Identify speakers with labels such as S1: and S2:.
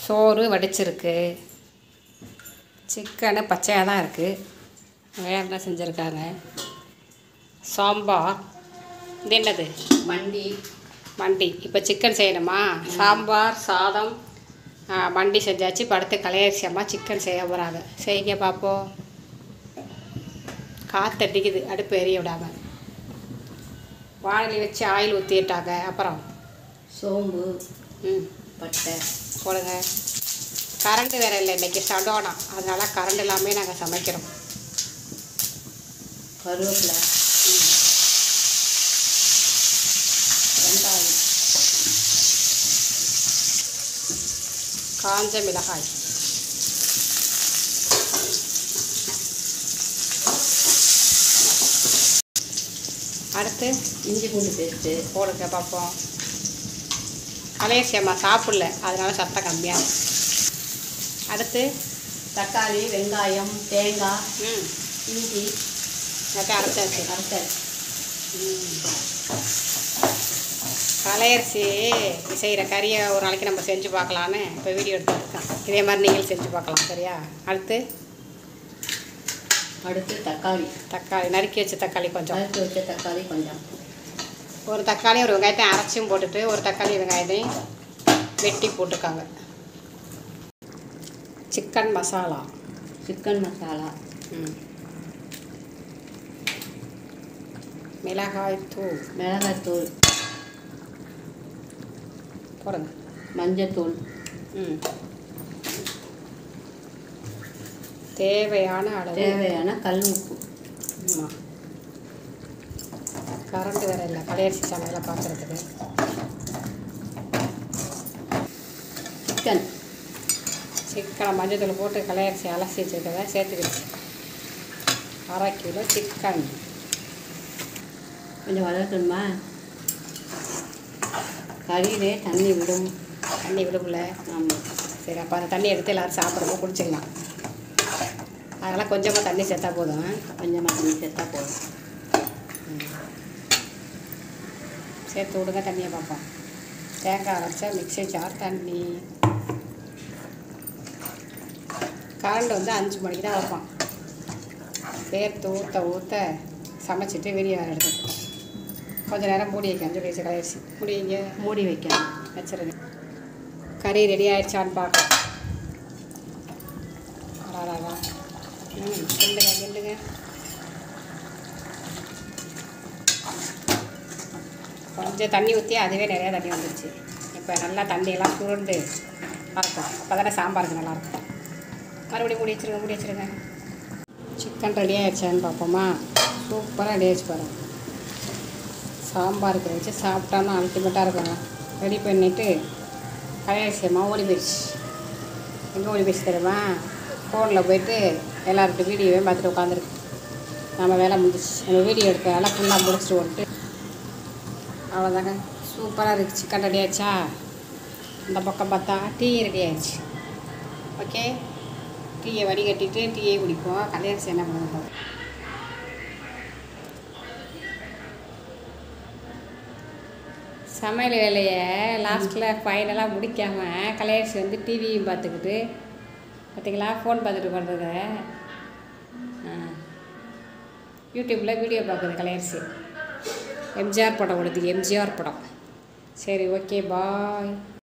S1: சோறு வடிச்சிருக்கு சிக்கனு பச்சையாக தான் இருக்குது வேறு என்ன செஞ்சுருக்காங்க சாம்பார் இது என்னது
S2: மண்டி
S1: மண்டி இப்போ சிக்கன் செய்யணுமா சாம்பார் சாதம் ஆ, மண்டி செஞ்சாச்சு படுத்து கலையரிசி அம்மா சிக்கன் செய்ய போகிறாங்க செய்யுங்க பார்ப்போம் காத்தடிக்குது அடுப்பு எரிய விடாம வாழலி வச்சு ஆயில் ஊற்றிட்டாங்க அப்புறம்
S2: சோம்பு
S1: ம்
S2: பட்டை
S1: போடுங்க கரண்ட்டு வேறு இல்லை இன்றைக்கி சடோனா அதனால கரண்ட் இல்லாமே நாங்கள் சமைக்கிறோம்
S2: கருவேப்பிலை வெங்காயம்
S1: காஞ்ச மிளகாய் அடுத்து
S2: இஞ்சி பூண்டு பேஸ்ட்டு
S1: போடுங்க பார்ப்போம் கலையரிசி அம்மா சாப்பிடல அதனால சத்தம் கம்மியாக இருக்கு. அடுத்து
S2: தக்காளி வெங்காயம் தேங்காய்
S1: ம்
S2: இஞ்சி
S1: எல்லாத்தையும் அரைச்சாச்சு
S2: அரைச்ச
S1: கலையரிசி செய்கிற கறியை ஒரு நாளைக்கு நம்ம செஞ்சு பார்க்கலான்னு இப்போ வீடியோ எடுத்துருக்கேன் இதே மாதிரி நீங்கள் செஞ்சு பார்க்கலாம் சரியா அடுத்து
S2: அடுத்து தக்காளி
S1: தக்காளி நறுக்கி வச்ச தக்காளி கொஞ்சம்
S2: வறுத்து வச்ச தக்காளி கொஞ்சம்
S1: ஒரு தக்காளி ஒரு வெங்காயத்தையும் அரைச்சும் போட்டுட்டு ஒரு தக்காளி வெங்காயத்தையும் வெட்டி போட்டிருக்காங்க சிக்கன் மசாலா
S2: சிக்கன் மசாலா
S1: ம் மிளகாய் தூள்
S2: மிளகாய்த்தூள்
S1: போடுங்க
S2: மஞ்சத்தூள்
S1: ம் தேவையான அளவு
S2: தேவையான கல் உப்பு
S1: ஆமாம் கரண்ட் வேற இல்லை கலையரிசி சமையலை பார்க்குறதுக்கு
S2: சிக்கன்
S1: சிக்கனை மஞ்சத்தூள் போட்டு கலையரிசி அலசி வச்சுருக்கதை சேர்த்துக்கிடுச்சு அரை கிலோ சிக்கன்
S2: கொஞ்சம் வளர்க்கணுமா கறியிலே தண்ணி விடும்
S1: தண்ணி விடும்ல
S2: ஆமாம்
S1: சரி அப்போ அந்த தண்ணி எடுத்து எல்லோரும் சாப்பிடும்போது குடிச்சிக்கலாம் அதனால் கொஞ்சமாக தண்ணி சேர்த்தா போதும்
S2: கொஞ்சமாக தண்ணி சேர்த்தா போதும்
S1: சேர்த்து விடுங்க தண்ணியை பார்ப்போம் தேங்காய் அரைச்சா மிக்ஸி ஜார் தண்ணி கரண்ட் வந்து அஞ்சு மணிக்கு தான் வைப்பான் சேர்த்து ஊற்ற ஊற்ற சமைச்சிட்டு வெளியே வர எடுத்து கொஞ்ச நேரம் மூடி வைக்க அஞ்சு வயசு கலையரிசி மூடி வைங்க
S2: மூடி வைக்கணும்
S1: வச்சிருங்க கறி ரெடி ஆயிடுச்சான்னு பார்க்க அடாடாடா. ம் கிண்டுங்க கிண்டுங்க கொஞ்சம் தண்ணி ஊற்றி அதுவே நிறையா தண்ணி வந்துருச்சு இப்போ நல்லா தண்ணியெல்லாம் சுருண்டு வறக்கும் அப்போ தானே சாம்பாருக்கு நல்லாயிருக்கும் மறுபடியும் மூடி வச்சிருங்க மூடி வச்சிருங்க சிக்கன் ரெடி ஆயிடுச்சான்னு பார்ப்போமா சூப்பராக ரெடி ஆயிடுச்சு பாருங்க சாம்பாருக்கு வச்சு சாப்பிட்டோன்னா அல்டிமேட்டாக இருக்குங்க ரெடி பண்ணிவிட்டு கலையரிசியம்மா ஓடி போயிடுச்சு எங்கே ஓடி போயிடுச்சு தெரியுமா ஃபோனில் போயிட்டு எல்லார்கிட்ட வீடியோவே பார்த்துட்டு உட்காந்துருக்கு நம்ம வேலை முடிஞ்சிச்சு நம்ம வீடியோ எடுக்கிறதால ஃபுல்லாக முடிச்சுட்டு வந்துட்டு அவ்வளோதாங்க சூப்பராக இருக்குது சிக்கன் ரெடி ஆயிடுச்சா இந்த பக்கம் பார்த்தா டீ ரெடி ஆயிடுச்சு ஓகே டீயை வடிகட்டிட்டு டீயை குடிப்போம் கலையரிசி என்ன பண்ணுவோம் சமையல் வேலையை லாஸ்ட்டில் ஃபைனலாக முடிக்காமல் கலையரிசி வந்து டிவியும் பார்த்துக்கிட்டு பார்த்தீங்களா ஃபோன் பார்த்துட்டு பண்ணுறத யூடியூப்பில் வீடியோ பார்க்குது கலையரிசி எம்ஜிஆர் படம் ஓடுது எம்ஜிஆர் படம் சரி ஓகே பாய்